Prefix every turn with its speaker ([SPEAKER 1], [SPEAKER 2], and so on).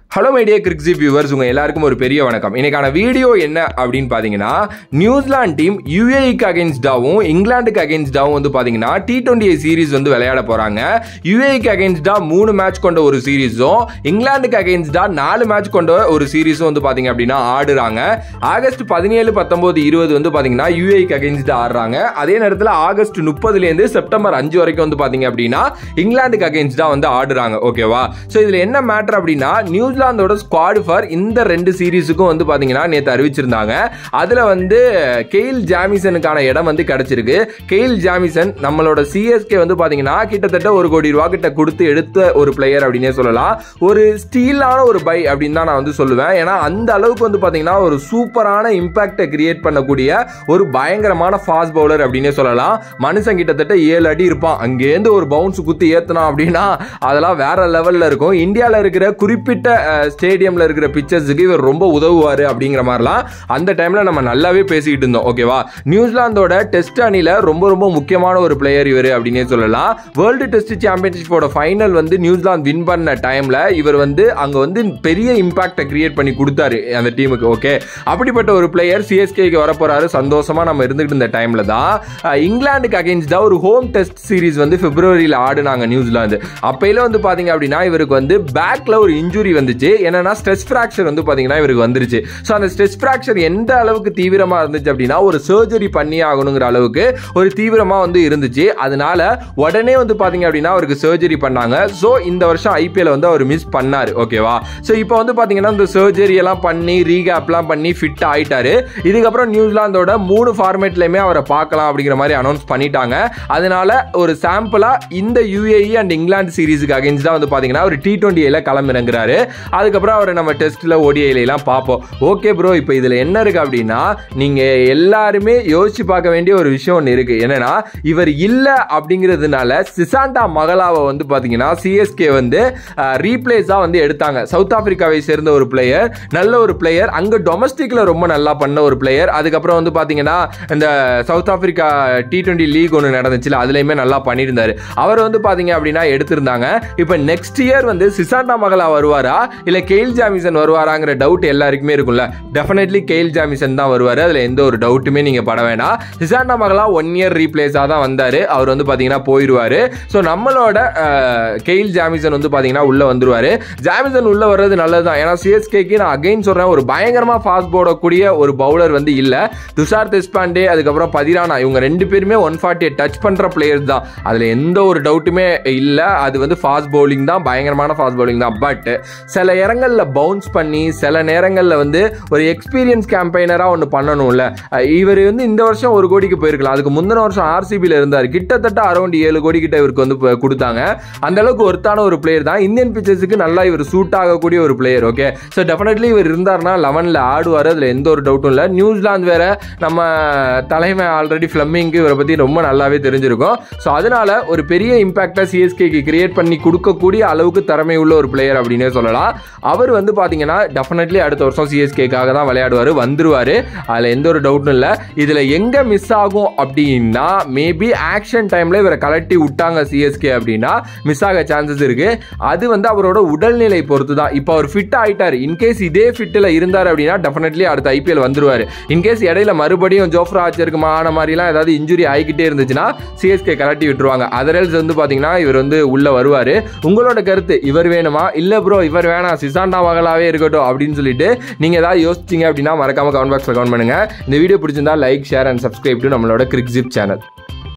[SPEAKER 1] hello my dear கிரிக்ஸி viewers உங்கள் எல்லாருக்கும் ஒரு பெரிய வணக்கம் இன்னைக்கான வீடியோ என்ன அப்படின்னு பார்த்தீங்கன்னா நியூசிலாந்து டீம் யூஏஇக்கு அகேன்ஸ்டாவும் இங்கிலாந்துக்கு அகேன்ஸ்டாவும் வந்து பார்த்தீங்கன்னா டி டுவெண்ட்டி சீரிஸ் வந்து விளையாட போகிறாங்க யூஏஇக்கு அகேன்ஸ்டா மூணு மேட்ச் கொண்ட ஒரு சீரிஸும் இங்கிலாந்துக்கு அகேன்ஸ்டா நாலு மேட்ச் கொண்ட ஒரு சீரிஸும் வந்து பார்த்தீங்க அப்படின்னா ஆடுறாங்க ஆகஸ்ட் பதினேழு பத்தொம்போது இருபது வந்து பார்த்தீங்கன்னா யூஏஇக்கு அகேன்ஸ்டா ஆடுறாங்க அதே நேரத்தில் ஆகஸ்ட் முப்பதுலேருந்து செப்டம்பர் அஞ்சு வரைக்கும் வந்து பார்த்தீங்க அப்படின்னா இங்கிலாந்துக்கு அகேன்ஸ்டா வந்து ஆடுறாங்க ஓகேவா ஸோ இதில் என்ன மேட்டர் அப்படின்னா நியூசிலாந்தோட ஸ்குவாடு ஃபார் இந்த ரெண்டு சீரீஸுக்கும் வந்து பார்த்தீங்கன்னா நேற்று அறிவிச்சிருந்தாங்க அதில் வந்து கெயில் ஜாமிசனுக்கான இடம் வந்து கிடைச்சிருக்கு கெயில் ஜாமிசன் நம்மளோட சிஎஸ்கே வந்து பார்த்தீங்கன்னா கிட்டத்தட்ட ஒரு கோடி ரூபா கிட்ட கொடுத்து எடுத்த ஒரு பிளேயர் அப்படின்னே சொல்லலாம் ஒரு ஸ்டீலான ஒரு பை அப்படின்னு தான் நான் வந்து சொல்லுவேன் ஏன்னா அந்த அளவுக்கு வந்து பார்த்தீங்கன்னா ஒரு சூப்பரான இம்பாக்டை கிரியேட் பண்ணக்கூடிய ஒரு பயங்கரமான ஃபாஸ்ட் பவுலர் அப்படின்னே சொல்லலாம் மனுஷன் கிட்டத்தட்ட ஏழு அடி இருப்பான் அங்கேருந்து ஒரு பவுன்ஸ் குத்தி ஏத்தனான் அப்படின்னா அதெல்லாம் வேற லெவல்ல இருக்கும் இந்தியாவில் இருக்கிற குறிப்பிட்ட ஸ்டேடியம்ல இருக்கிற பிக்சர்ஸுக்கு இவர் ரொம்ப உதவுவார் அப்படிங்கிற மாதிரிலாம் அந்த டைம்ல நம்ம நல்லாவே பேசிக்கிட்டு இருந்தோம் ஓகேவா நியூசிலாந்தோட டெஸ்ட் அணில ரொம்ப ரொம்ப முக்கியமான ஒரு பிளேயர் இவர் அப்படின்னே சொல்லலாம் வேர்ல்டு டெஸ்ட் சாம்பியன்ஷிப்போட ஃபைனல் வந்து நியூசிலாந்து வின் பண்ண டைம்ல இவர் வந்து அங்க வந்து பெரிய இம்பாக்டை கிரியேட் பண்ணி கொடுத்தாரு அந்த டீமுக்கு ஓகே அப்படிப்பட்ட ஒரு பிளேயர் சிஎஸ்கேக்கு வரப்போறாரு சந்தோஷமா நம்ம இருந்துகிட்டு இருந்த டைம்ல தான் அஹ், இங்கிலாந்துக்கு அகேன்ஸ்டா ஒரு ஹோம் டெஸ்ட் சீரிஸ் வந்து பிப்ரவரியில் ஆடுனாங்க நியூசிலாந்து அப்பையில வந்து பாத்தீங்க அப்படின்னா இவருக்கு வந்து பேக்ல ஒரு இன்ஜுரி வந்துச்சு என்னன்னா ஸ்ட்ரெஸ் ஃபிராக்சர் வந்து பாத்தீங்கன்னா இவருக்கு வந்துருச்சு ஸோ அந்த ஸ்ட்ரெஸ் ஃபிராக்சர் எந்த அளவுக்கு தீவிரமா இருந்துச்சு அப்படின்னா ஒரு சர்ஜரி பண்ணி ஆகணுங்கிற அளவுக்கு ஒரு தீவிரமா வந்து இருந்துச்சு அதனால உடனே வந்து பாத்தீங்க அப்படின்னா அவருக்கு சர்ஜரி பண்ணாங்க ஸோ இந்த வருஷம் ஐபிஎல் வந்து அவர் மிஸ் பண்ணாரு ஓகேவா ஸோ இப்போ வந்து பாத்தீங்கன்னா இந்த சர்ஜரி எல்லாம் பண்ணி ரீகேப்லாம் பண்ணி ஃபிட் ஆயிட்டாரு இதுக்கப்புறம் நியூசிலாந்தோட மூணு ஃபார்மேட்லையுமே அவரை பார்க்கலாம் அப்படிங்கிற மாதிரி அனௌன்ஸ் பண்ணிட்டாங்க அதனால ஒரு சாம்பிளா இந்த யூஏஇ அண்ட் இங்கிலாந்து சீரீஸுக்கு அகேன்ஸ்டா வந்து பாத்தீங்கன்னா ஒரு டி டுவெண்ட்டியில் களமிறங்குறாரு அதுக்கப்புறம் அவரை நம்ம டெஸ்ட்ல ஓடிஐல எல்லாம் பார்ப்போம் ஓகே ப்ரோ இப்போ இதுல என்ன இருக்கு அப்படின்னா நீங்க எல்லாருமே யோசிச்சு பார்க்க வேண்டிய ஒரு விஷயம் ஒன்று இருக்கு என்னன்னா இவர் இல்ல அப்படிங்கிறதுனால சிசாண்டா மகளாவை வந்து பாத்தீங்கன்னா சிஎஸ்கே வந்து ரீப்ளேஸா வந்து எடுத்தாங்க சவுத் ஆப்பிரிக்காவை சேர்ந்த ஒரு பிளேயர் நல்ல ஒரு பிளேயர் அங்க டொமஸ்டிக்ல ரொம்ப நல்லா பண்ண ஒரு பிளேயர் அதுக்கப்புறம் வந்து பாத்தீங்கன்னா இந்த South Africa T twenty league ஒன்று நடந்துச்சுல அதுலயுமே நல்லா பண்ணியிருந்தாரு அவர் வந்து பாத்தீங்க அப்படின்னா எடுத்திருந்தாங்க இப்போ நெக்ஸ்ட் இயர் வந்து சிசாண்டா மகளா வருவாரா இல்ல கெயில் ஜாமிசன் வருவாராங்கிற டவுட் எல்லாருக்குமே இருக்கும்ல டெஃபினெட்லி கெயில் ஜாமிசன் தான் வருவாரு அதுல எந்த ஒரு டவுட்டுமே நீங்க பட வேணாம் சிசாண்டா மகளா ஒன் இயர் ரீப்ளேஸா தான் வந்தாரு அவர் வந்து பாத்தீங்கன்னா போயிடுவாரு ஸோ நம்மளோட அஹ், கெயில் ஜாமிசன் வந்து பாத்தீங்கன்னா உள்ள வந்துருவாரு ஜாமிசன் உள்ள வர்றது நல்லதுதான் ஏன்னா சிஎஸ்கேக்கு நான் அகைன் சொல்றேன் ஒரு பயங்கரமா ஃபாஸ்ட் போடக்கூடிய ஒரு பவுலர் வந்து இல்ல துஷார் தேஷ்பாண்டே அதுக்கப்புறம் பதிரானா இவங்க ரெண்டு பேருமே ஒன் ஃபார்ட்டியை டச் பண்ற பிளேயர்ஸ் தான் அதுல எந்த ஒரு டவுட்டுமே இல்ல அது வந்து ஃபாஸ்ட் பவுலிங் தான் பயங்கரமான ஃபாஸ்ட் பவுலிங் தான் பட் சில இடங்கள்ல பவுன்ஸ் பண்ணி சில நேரங்கள்ல வந்து ஒரு எக்ஸ்பீரியன்ஸ் கேம்பெயினரா ஒன்று பண்ணணும்ல அஹ் இவர் வந்து இந்த வருஷம் ஒரு கோடிக்கு போயிருக்கலாம் அதுக்கு முந்தின வருஷம் ஆர்சிபியில் இருந்தார் கிட்டத்தட்ட அரௌண்ட் ஏழு கோடி கிட்ட இவருக்கு வந்து ப- கொடுத்தாங்க அந்த அளவுக்கு ஒருத்தான ஒரு பிளேயர் தான் இந்தியன் பிச்சர்ஸுக்கு நல்லா இவர் சூட் ஆகக்கூடிய ஒரு பிளேயர் ஓகே ஸோ டெஃபினெட்லி இவர் இருந்தார்னா லெவனில் ஆடுவார் அதில் எந்த ஒரு டவுட்டும் இல்லை நியூசிலாந்து வேற நம்ம தலைமை ஆல்ரெடி ஃப்ளம்மிங்க்கு இவரை பற்றி ரொம்ப நல்லாவே தெரிஞ்சிருக்கும் ஸோ அதனால ஒரு பெரிய இம்பாக்டை சிஎஸ்கேக்கு கிரியேட் பண்ணி கொடுக்கக்கூடிய அளவுக்கு திறமை உள்ள ஒரு பிளேயர் அப்படின்னே சொல்லலாம் அவர் வந்து பார்த்தீங்கன்னா டெஃபினெட்லி அடுத்த வருஷம் சிஎஸ்கேக்காக தான் விளையாடுவார் வந்துருவார் அதில் எந்த ஒரு டவுட்டும் இல்லை இதில் எங்கே மிஸ் ஆகும் அப்படின்னா மேபி ஆக்ஷன் டைமில் இவரை கலட்டி விட்டாங்க சிஎஸ்கே அப்படின்னா மிஸ் ஆக சான்சஸ் இருக்கு அது வந்து அவரோட உடல்நிலை பொறுத்து தான் இப்போ அவர் ஃபிட் ஆயிட்டார் இன்கேஸ் இதே ஃபிட்டில் இருந்தார் அப்படின்னா டெஃபினெட்லி அடுத்த ஐபிஎல் வந்துருவார் இன்கேஸ் இடையில மறுபடியும் ஜோஃப்ரா ஆச்சருக்கு ஆன மாதிரிலாம் ஏதாவது இன்ஜுரி ஆகிக்கிட்டே இருந்துச்சுன்னா சிஎஸ்கே கலட்டி விட்டுருவாங்க அதர்எல்ஸ் வந்து பார்த்தீங்கன்னா இவர் வந்து உள்ள வருவார் உங்களோட கருத்து இவர் வேணுமா இல்லை ப்ரோ இவர் வேணாம் சிசாண்டா மகளாவே இருக்கட்டும் அப்படின்னு சொல்லிட்டு நீங்கள் ஏதாவது யோசிச்சீங்க அப்படின்னா மறக்காம கமெண்ட் பாக்ஸில் கமெண்ட் பண்ணுங்க இந்த வீடியோ பிடிச்சிருந்தா like share and subscribe to நம்மளோட கிரிக்ஸிப் சேனல்